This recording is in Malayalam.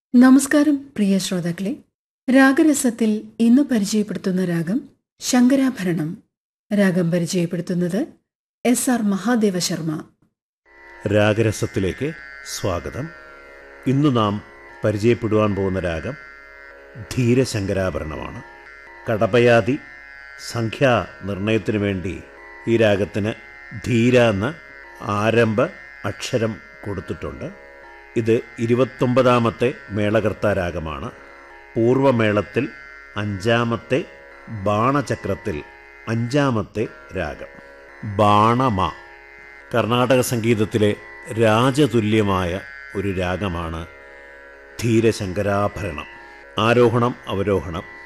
നമസ്കാരം പ്രിയ ശ്രോതാക്കളെ രാഗരസത്തിൽ ഇന്ന് പരിചയപ്പെടുത്തുന്ന രാഗം ശങ്കരാഭരണം രാഗം പരിചയപ്പെടുത്തുന്നത് എസ് ആർ മഹാദേവ ശർമ്മ രാഗരസത്തിലേക്ക് സ്വാഗതം ഇന്നു നാം പരിചയപ്പെടുവാൻ പോകുന്ന രാഗം ധീരശങ്കരാഭരണമാണ് കടപയാതി സംഖ്യാ നിർണയത്തിനു വേണ്ടി ഈ രാഗത്തിന് ധീര എന്ന ആരംഭ അക്ഷരം കൊടുത്തിട്ടുണ്ട് ഇത് ഇരുപത്തൊമ്പതാമത്തെ മേളകർത്ത രാഗമാണ് പൂർവമേളത്തിൽ അഞ്ചാമത്തെ ബാണചക്രത്തിൽ അഞ്ചാമത്തെ രാഗം ബാണമ കർണാടക സംഗീതത്തിലെ രാജതുല്യമായ ഒരു രാഗമാണ് ധീരശങ്കരാഭരണം ആരോഹണം അവരോഹണം